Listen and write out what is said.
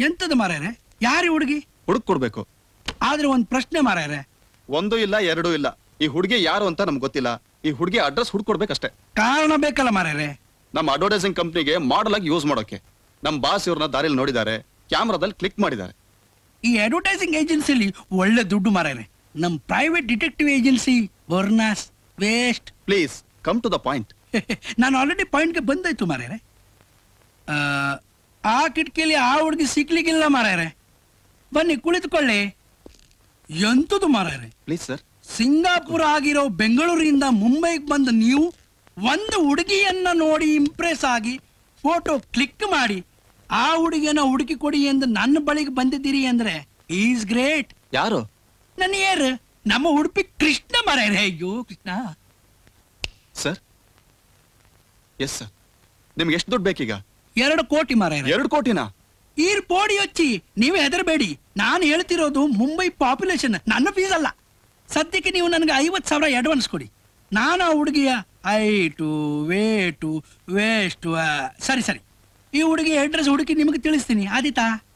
ಎಂತದ ಮಾರ್ಯಾರೆ ಯಾರಿ ಹುಡುಗಿ ಹುಡುಕ್ ಕೊಡ್ಬೇಕು ಆದ್ರೆ ಒಂದ್ ಪ್ರಶ್ನೆ ಮಾರ್ಯಾರೆ ಒಂದು ಇಲ್ಲ ಎರಡೂ ಇಲ್ಲ ಈ ಹುಡುಗಿ ಯಾರು ಅಂತ ನಮ್ಗೆ ಗೊತ್ತಿಲ್ಲ ಈ ಹುಡುಗಿ ಅಡ್ರೆಸ್ ಹುಡ್ಕೊಡ್ಬೇಕಷ್ಟೇ ಕಾರಣ ಬೇಕಲ್ಲ ಮಾರ್ಯಾರೆ ನಮ್ಮ ಅಡ್ವರ್ಟೈಸಿಂಗ್ ಕಂಪ್ನಿಗೆ ಮಾಡಲ್ ಆಗಿ ಯೂಸ್ ಮಾಡೋಕೆ ನಮ್ ಬಾಸ್ ಇವ್ರನ್ನ ದಾರಿಯಲ್ಲಿ ನೋಡಿದ್ದಾರೆ ಕ್ಯಾಮ್ರಾದಲ್ಲಿ ಕ್ಲಿಕ್ ಮಾಡಿದ್ದಾರೆ ಈ ಅಡ್ವರ್ಟೈಸಿಂಗ್ ಏಜೆನ್ಸಿಲಿ ಒಳ್ಳೆ ದುಡ್ಡು ಮಾರ್ಯಾರೆ ನಮ್ ಪ್ರೈವೇಟ್ ಡಿಟೆಕ್ಟಿವ್ ಏಜೆನ್ಸಿ ವರ್ನಾಸ್ waste please come to the point ನಾನು ಆಲ್ರೆಡಿ ಪಾಯಿಂಟ್ಗೆ ಬಂದಾಯ್ತು ಮಾರ್ಯಾರೆ ಆ, ಆ ಕಿಟಕಿಯಲ್ಲಿ ಆ ಹುಡುಗಿ ಸಿಕ್ಲಿಕ್ಕಿಲ್ಲ ಮಾರ್ಯಾರೆ ಬನ್ನಿ ಕುಳಿತುಕೊಳ್ಳಿ ಎಂತದು ಮಾರ್ಯಾರೆ ಪ್ಲೀಸ್ ಸರ್ ಸಿಂಗಾಪುರ ಆಗಿರೋ ಬೆಂಗಳೂರಿಂದ ಮುಂಬೈಗೆ ಬಂದ ನೀವು ಒಂದು ಹುಡುಗಿಯನ್ನ ನೋಡಿ ಇಂಪ್ರೆಸ್ ಆಗಿ ಫೋಟೋ ಕ್ಲಿಕ್ ಮಾಡಿ ಆ ಹುಡುಗಿಯನ್ನ ಹುಡುಕಿ ಕೊಡಿ ಎಂದು ನನ್ನ ಬಳಿಗೆ ಬಂದಿದ್ದೀರಿ ಅಂದ್ರೆ ಈಸ್ ಗ್ರೇಟ್ ಯಾರು ನನ್ನ ಏರ್ ನಮ್ಮ ಉಡುಪಿ ಕೃಷ್ಣ ಮರ್ಯಾರೆ ಅಯ್ಯೋ ಕೃಷ್ಣ ಸರ್ ಎಸ್ ಸರ್ ನಿಮ್ಗೆ ಎಷ್ಟು ದುಡ್ಡು ಬೇಕೀಗ ಎರಡು ಕೋಟಿ ಮರ್ಯಾರೆ ಎರಡು ಕೋಟಿನಾ ಈರ್ ಪೋಡಿ ಹಚ್ಚಿ ನೀವೇ ಹೆದರಬೇಡಿ ನಾನು ಹೇಳ್ತಿರೋದು ಮುಂಬೈ ಪಾಪ್ಯುಲೇಷನ್ ನನ್ನ ಫೀಸ್ ಅಲ್ಲ ಸದ್ಯಕ್ಕೆ ನೀವು ನನಗೆ ಐವತ್ತು ಸಾವಿರ ಅಡ್ವಾನ್ಸ್ ಕೊಡಿ ನಾನು ಆ ಹುಡುಗಿಯ ಐಟು ವೇಟು ವೇಸ್ಟು ಸರಿ ಸರಿ ಈ ಹುಡುಗಿ ಅಡ್ರೆಸ್ ಹುಡುಕಿ ನಿಮಗೆ ತಿಳಿಸ್ತೀನಿ ಆದಿತಾ